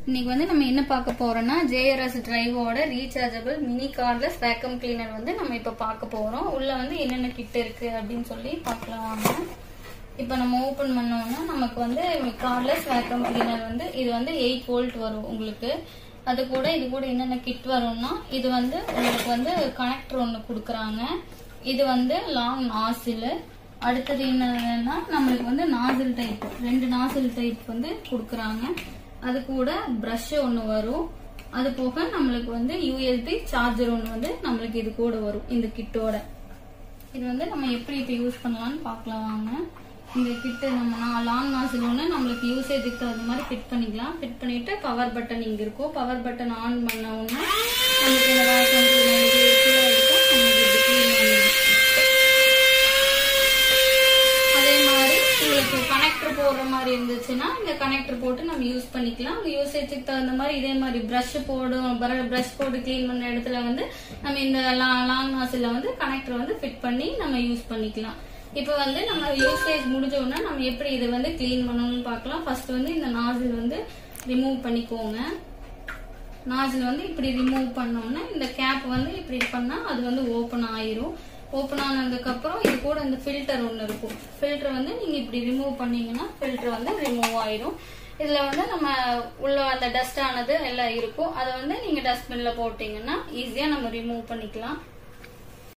இன்னைக்கு வந்து நம்ம என்ன பார்க்க போறோம்னா ஜேஆர்எஸ் டிரைவோட rechargeable mini cordless vacuum cleaner வந்து நம்ம இப்ப பார்க்க போறோம் உள்ள வந்து என்னென்ன கிட் இருக்கு அப்படின்னு சொல்லி பார்க்கலாம் வாங்க இப்போ நம்ம ஓபன் பண்ணோம்னா நமக்கு வந்து கார்ட்லெஸ் வேக்கம் கிளீனர் வந்து இது வந்து எயிட் வோல்ட் வரும் உங்களுக்கு அது கூட இது கூட என்னென்ன கிட் வரும்னா இது வந்து உங்களுக்கு வந்து கனெக்டர் ஒன்று கொடுக்குறாங்க இது வந்து லாங் நாசில் அடுத்தது என்னன்னா நம்மளுக்கு வந்து நாசில் டைப் ரெண்டு நாசில் டைப் வந்து கொடுக்குறாங்க அது கூட ப்ரஷ் ஒன்று வரும் அது போக நம்மளுக்கு வந்து யூஎஸ்பி சார்ஜர் ஒன்று வந்து நம்மளுக்கு இது கூட வரும் இந்த கிட்டோட இது வந்து நம்ம எப்படி இப்போ யூஸ் பண்ணலாம்னு பார்க்கலாம் வாங்க இந்த கிட்டு நம்ம லாங் நாசில் ஒன்று நம்மளுக்கு யூசேஜுக்கு தகுந்த மாதிரி ஃபிட் பண்ணிக்கலாம் ஃபிட் பண்ணிட்டு பவர் பட்டன் இங்கே இருக்கும் பவர் பட்டன் ஆன் பண்ண உடனே நமக்கு இந்த வேக்கம் கீழே இருக்கும் நமக்கு இது clean ஆகிடும் அதே மாதிரி உங்களுக்கு கனெக்டர் போடுற மாதிரி இருந்துச்சுன்னா இந்த கனெக்டர் போட்டு நம்ம யூஸ் பண்ணிக்கலாம் உங்க யூசேஜுக்கு தகுந்த மாதிரி இதே மாதிரி ப்ரஷ் போடும் ப்ரஷ் போட்டு க்ளீன் பண்ண இடத்துல வந்து நம்ம இந்த லாங் நாசில வந்து கனெக்டர் வந்து ஃபிட் பண்ணி நம்ம யூஸ் பண்ணிக்கலாம் இப்போ வந்து நம்ம யூசேஜ் முடிஞ்ச உடனே நம்ம எப்படி இதை வந்து க்ளீன் பண்ணணும்னு பார்க்கலாம் ஃபர்ஸ்ட் வந்து இந்த நாசில் வந்து ரிமூவ் பண்ணிக்கோங்க நாசில் வந்து இப்படி ரிமூவ் பண்ணோம்னா இந்த கேப் வந்து இப்படி பண்ணா அது வந்து ஓப்பன் ஆயிரும் ஓப்பன் ஆனதுக்கு அப்புறம் இது கூட இந்த ஃபில்டர் ஒன்று இருக்கும் ஃபில்டர் வந்து நீங்க இப்படி ரிமூவ் பண்ணீங்கன்னா ஃபில்டர் வந்து ரிமூவ் ஆயிரும் இதுல வந்து நம்ம உள்ள அந்த டஸ்ட் ஆனது எல்லாம் இருக்கும் அதை வந்து நீங்க டஸ்ட்பின்ல போட்டீங்கன்னா ஈஸியா நம்ம ரிமூவ் பண்ணிக்கலாம்